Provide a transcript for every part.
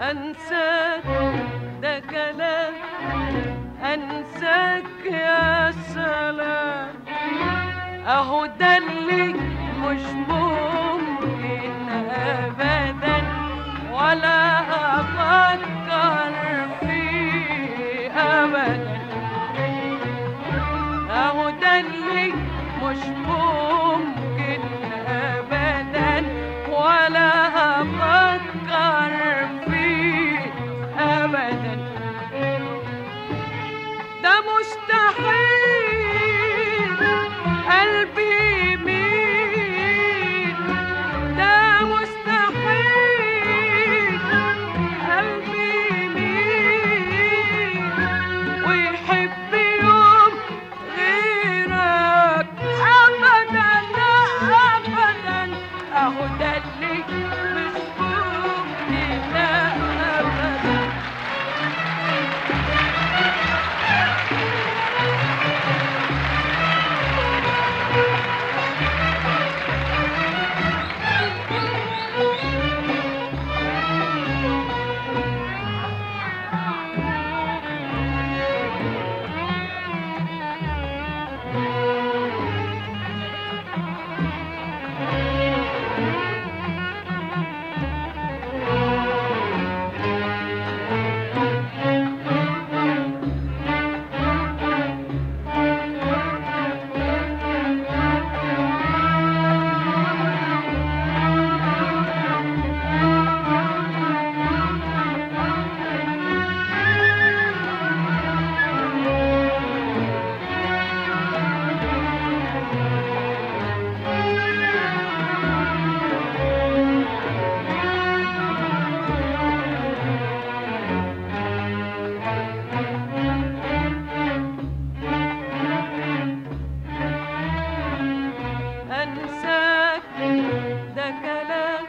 انساك ده كلام انساك يا سلام اهو ده اللي مش ممكن ابدا ولا افكر فيه ابدا اهو ده اللي مش ممكن ابدا ولا افكر فيه ابدا ده مستحيل قلبي يميل ده مستحيل قلبي يميل ويحب يوم غيرك ابدا لا ابدا اهو ده اللي مش ممكن ابدا أنساك ده كلام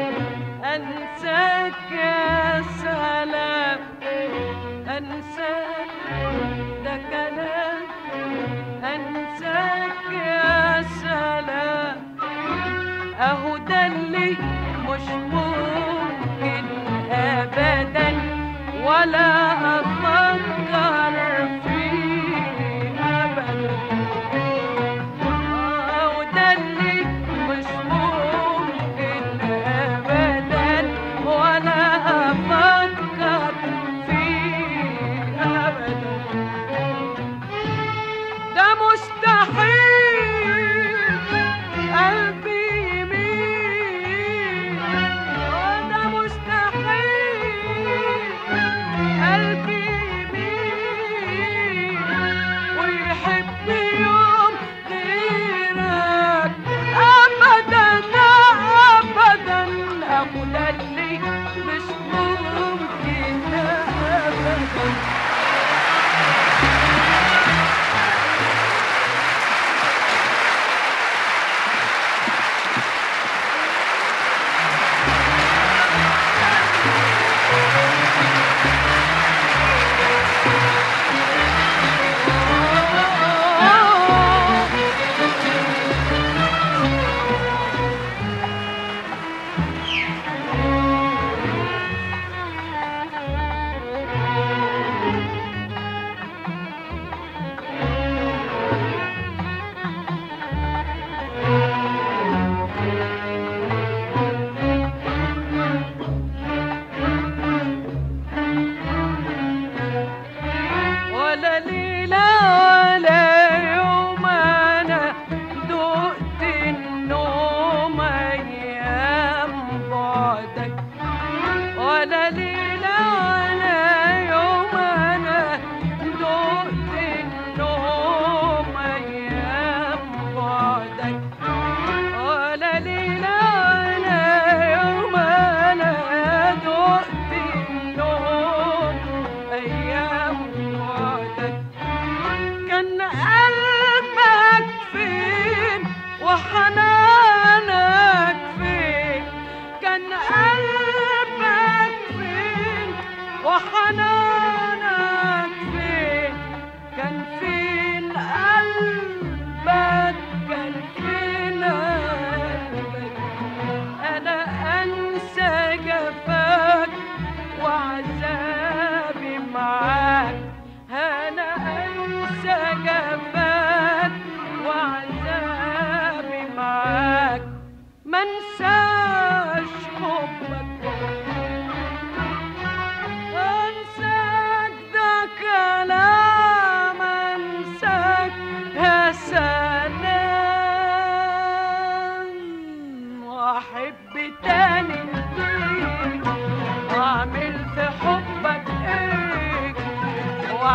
أنساك يا سلام أنساك ده كلام أنساك يا سلام أهو ده اللي مش ممكن أبدا ولا أفكر فيه أبدا وده اللي مش ممكن ابدا ولا افكر فيه ابدا ده مستحيل قلبي يميل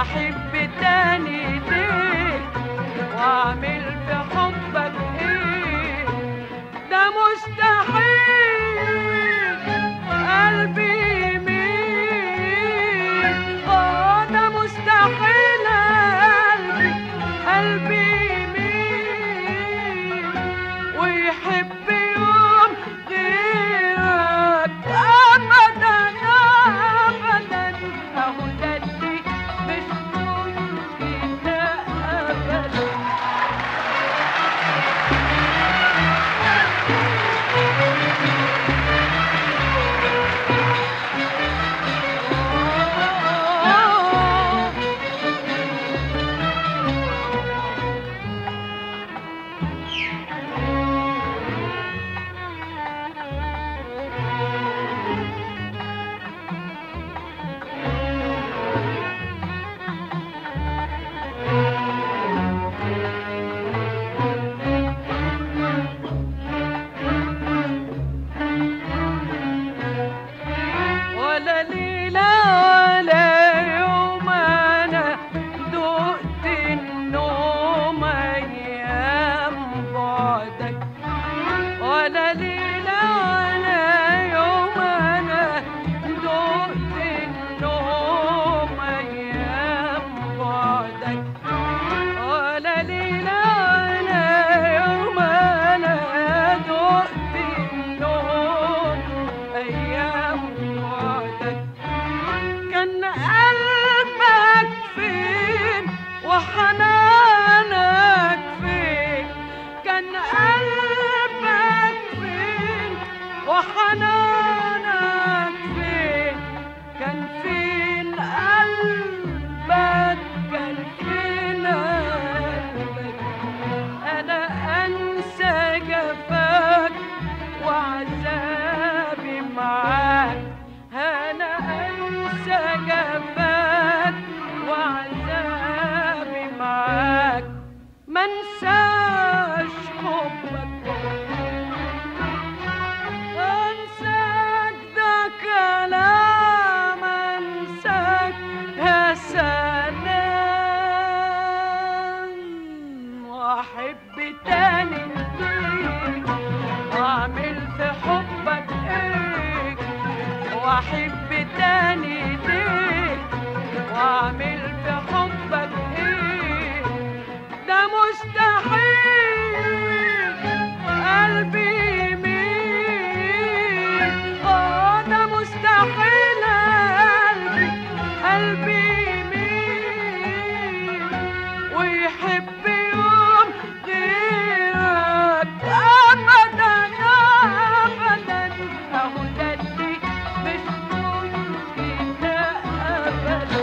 واحب تاني ليه واعمل في حبك ايه ده مستحيل قلبي يميل اه ده مستحيل قلبي قلبي يميل ويحب يوم غيرك ابدا ابدا اهو ده اللي مش ممكن ابدا ولا ليلة ولا يوم أنا دقت النوم أيام بعدك ولا ليلة ولا يوم أنا دقت النوم أيام بعدك ولا ليلة ولا يوم أنا دقت النوم أيام بعدك كان قلبك فين وحنانك فين كان قلبك فين وحنانك فين كان فين قلبك كان فين قلبك انا انسى جفاك وعذابي معاك انا انسى جفاك وعذابي معاك منساش حبك انساك ده كلام انساك يا سلام واحب تاني ليك واعمل في حبك ايه واحب تاني ليك واعمل في حبك ايه ده مستحيل قلبي يميل اه ده مستحيل قلبي قلبي يميل ويحب يوم غيرك ابدا ابدا اهو ده اللي مش ممكن ابدا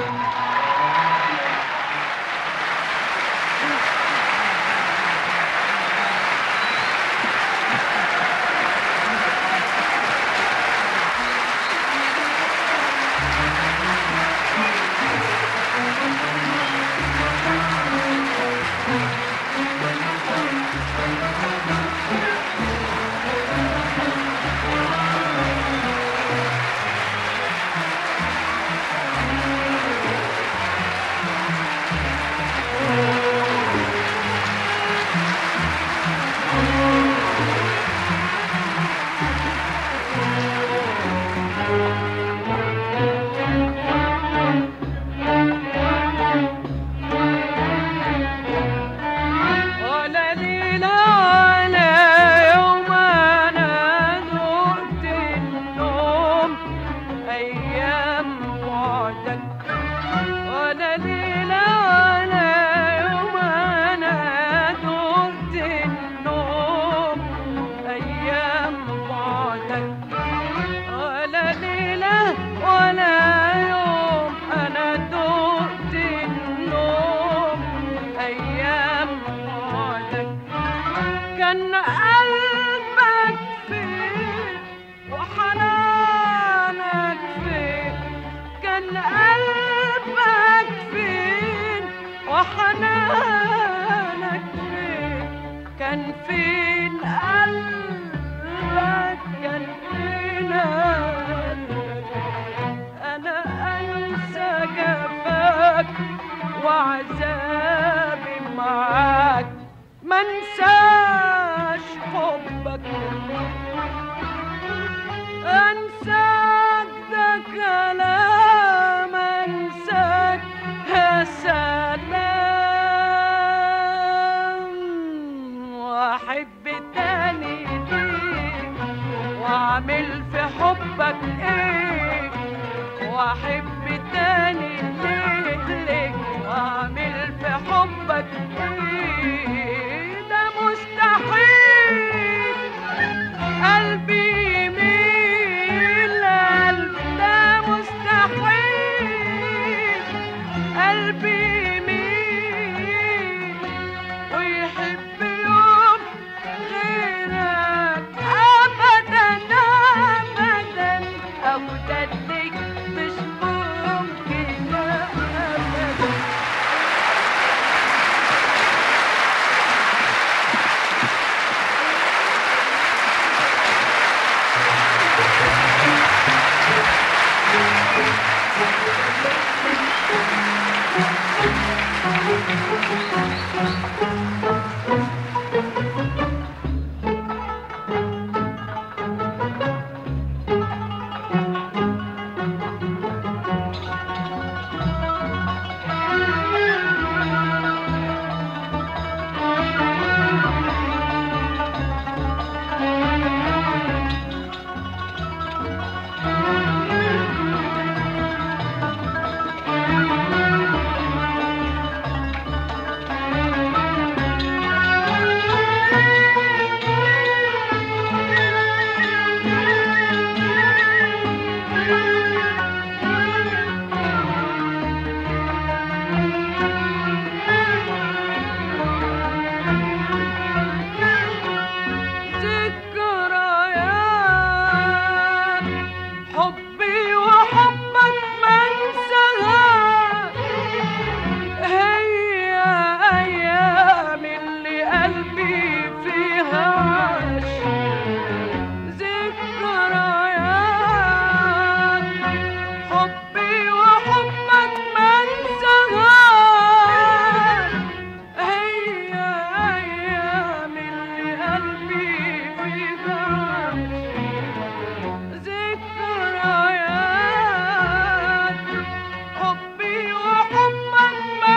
ولا ليلة ولا يوم أنا ذقت النوم أيام بعدك ولا ليلة ولا يوم أنا ذقت النوم أيام بعدك ولا ليلة ولا يوم أنا دقت النوم أيام بعدك كان قلبك فين وحنانك فين كان قلبك فين وحنانك فين كان فين قلبك كان فين قلبك انا انسى جفاك انساش حبك انساك ده كلام انساك يا سلام واحب تاني ليك واعمل في حبك ايه واحب تاني ليك ليك واعمل في حبك ايه ده مستحيل قلبي يميل قلب ده مستحيل قلبي يميل ويحب يوم غيرك ابدا ابدا ابدا ليك مش ممكن ابدا ذكريات حبي وحبك ما انساها هي ايام اللي قلبي فيها عاش ذكريات حبي وحبك ما انساها هي ايام اللي قلبي فيها عاش ذكريات حبي وحبك ما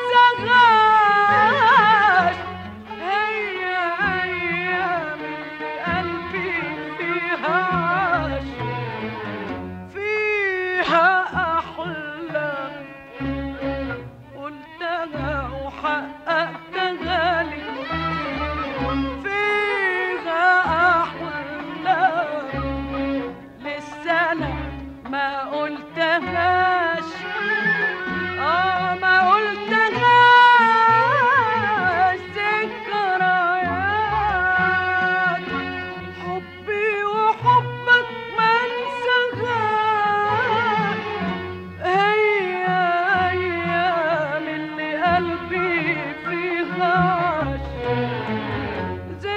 انساهاش هي ايام اللي قلبي فيها عاش فيها احلام قلتها وحققتها لي فيها احلام لسه انا ما قلتهاش اه ما قلتهاش ذكريات حبي وحبك ما انساهاش هي ايام اللي قلبي فيها عاش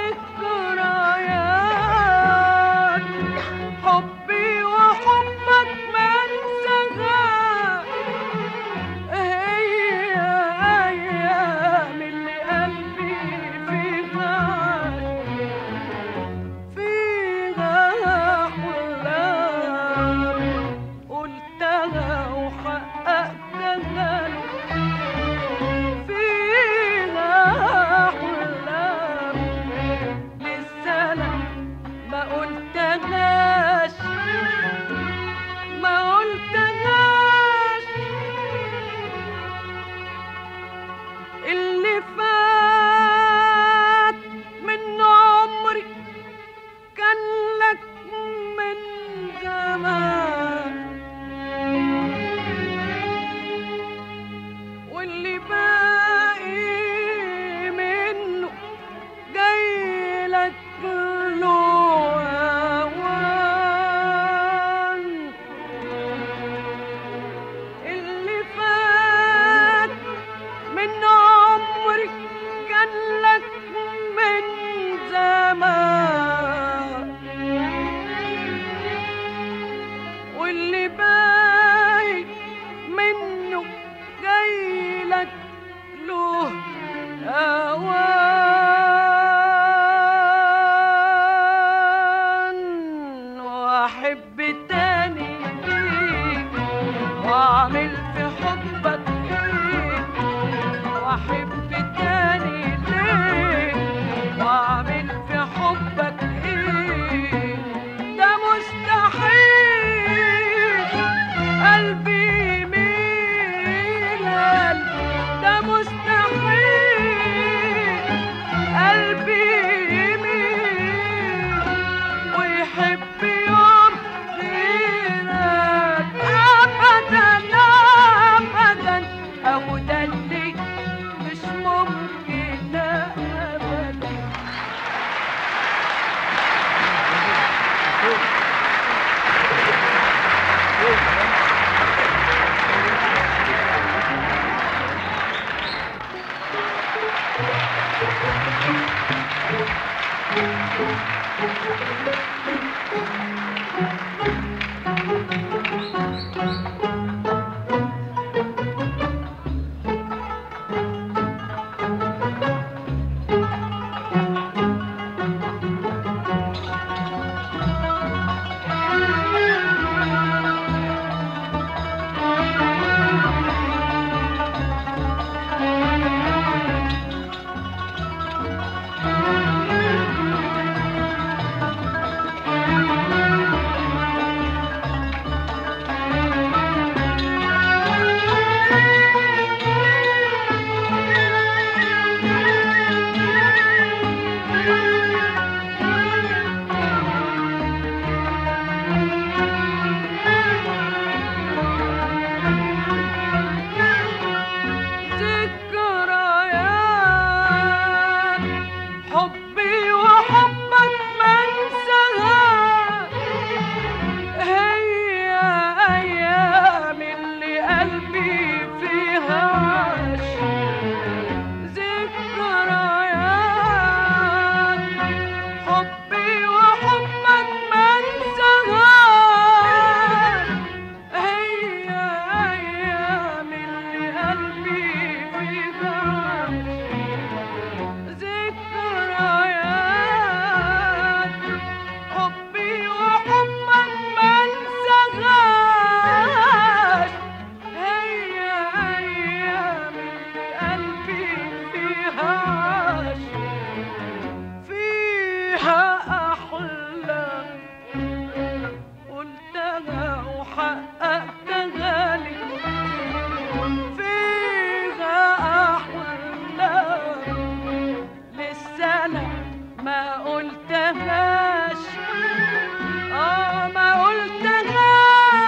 ما قلتهاش اه ما قلتهاش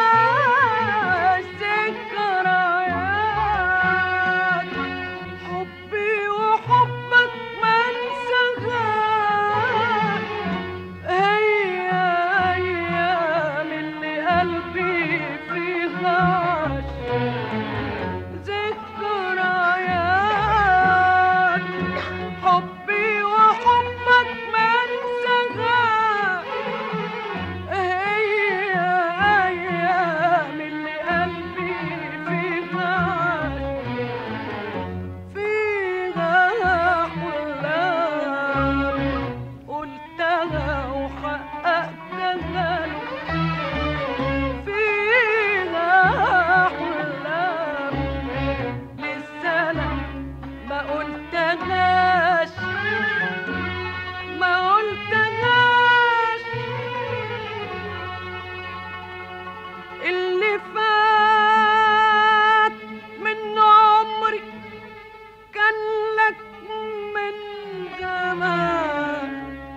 ذكريات حبي وحبك ما انساهاش هي ايام اللي قلبي فيها عاش ذكريات حبي وحبك ما انساها هي ايام اللي قلبي فيها فيها احلام قلتها وحققتها فيها احلام لسه انا ما قلتهاش ما قلتهاش اللي فات من عمري كان لك من زمان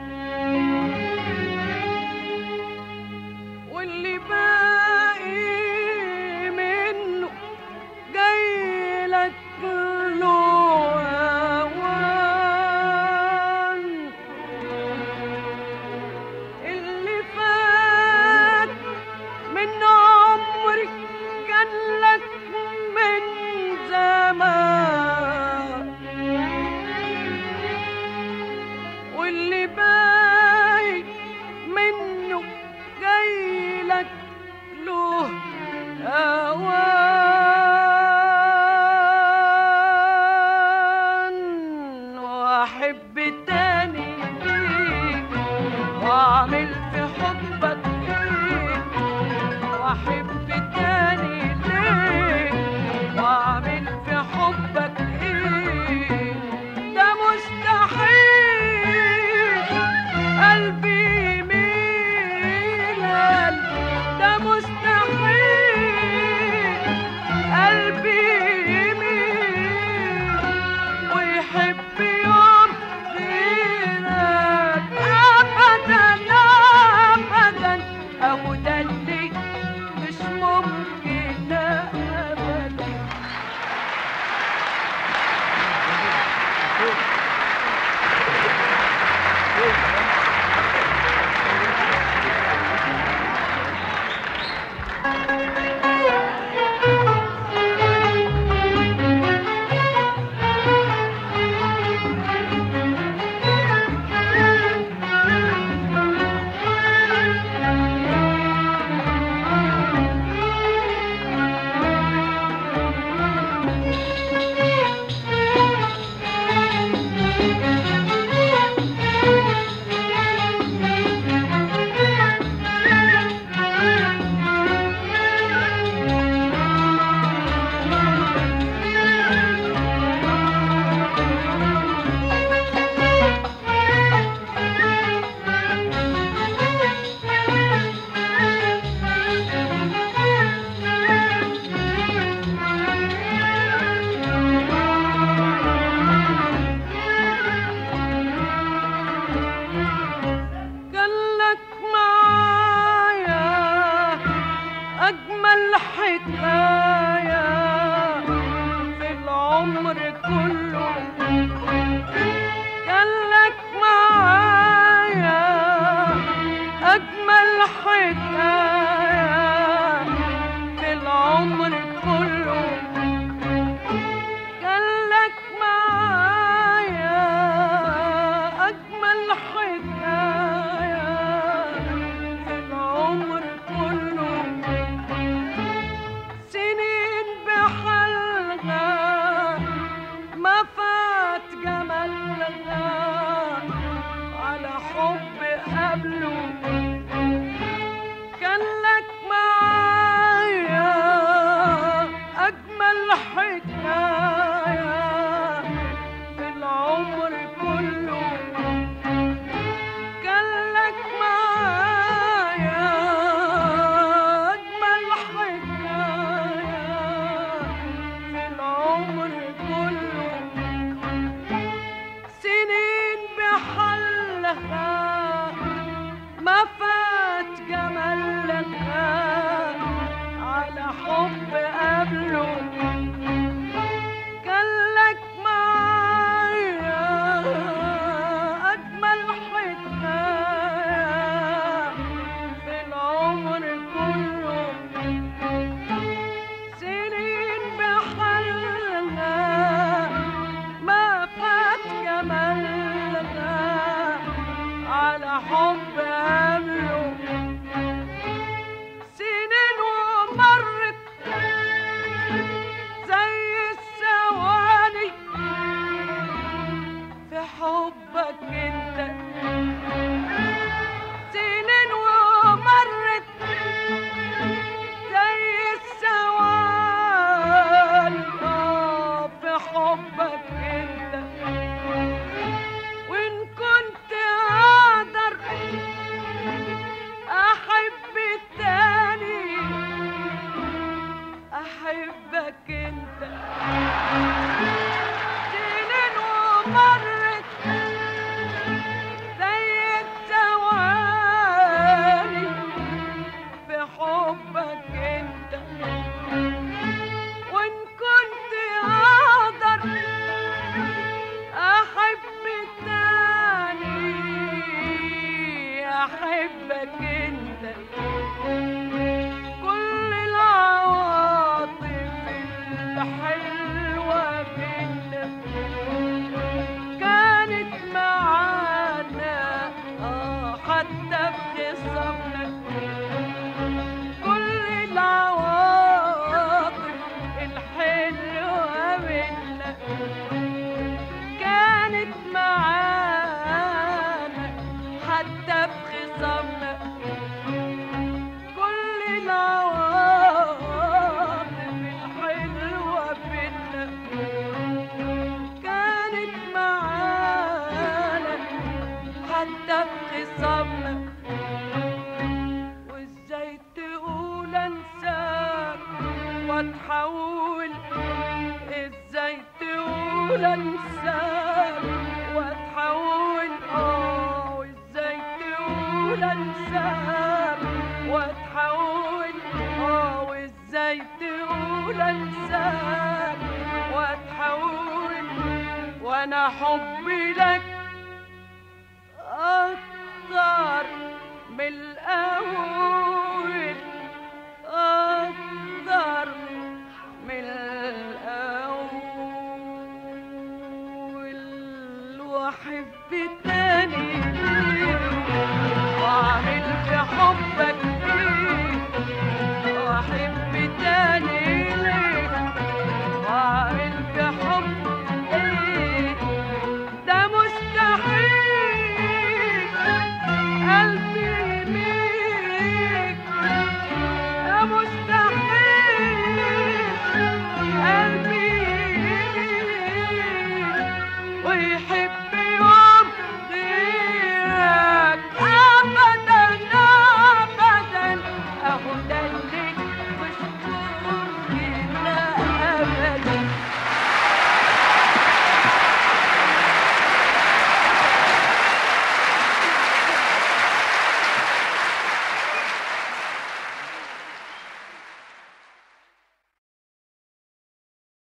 واللي باقي منه جاي لك له هوان اللي فات من عمري كان لك من زمان واللي باقي منه جاي لك له هوان واحب تاني ليك واعمل في حبك ايه واحب تاني ليك واعمل في حبك ايه ده مستحيل قلبي يميل ده مستحيل قلبي يميل ويحب يوم غيرك ابدا ابدا اهو ده اللي مش ممكن ابدا قالك معايا أجمل حكاية في العمر كله قالك معايا أجمل حكاية في العمر كله قالك معايا أجمل حكاية في العمر كله سنين بحالها ما فات جمالها على حب قبله كان لك معايا أجمل حكاية في العمر كله كان لك معايا أجمل حكاية في العمر كله سنين بحالها لها ما فات جمال لها على حب قبله كان لك معايا أجمل حكاية في العمر كله سنين بحالنا ما فات جمالنا على حب قبله سنين ومرت زي الثواني في حبك انت سنين ومرت زي الثواني آه في حبك انت وان كنت اقدر احب التاني احبك انت سنين ومرت زي الثواني في حبك انت وان كنت اقدر احب التاني احبك انت كل العواطف الحلوة بينا كانت معانا آه حتى في خصامنا كل العواطف الحلوة بينا كانت معانا حتى في خصامنا كل العواطف الحلوة بينا كانت معانا حتى في خصامنا وازاي تقول انساك واتحول ازاي تقول انساك واتحول اه وازاي تقول انساك واتحول اه وازاي تقول انساك واتحول وانا حبي لك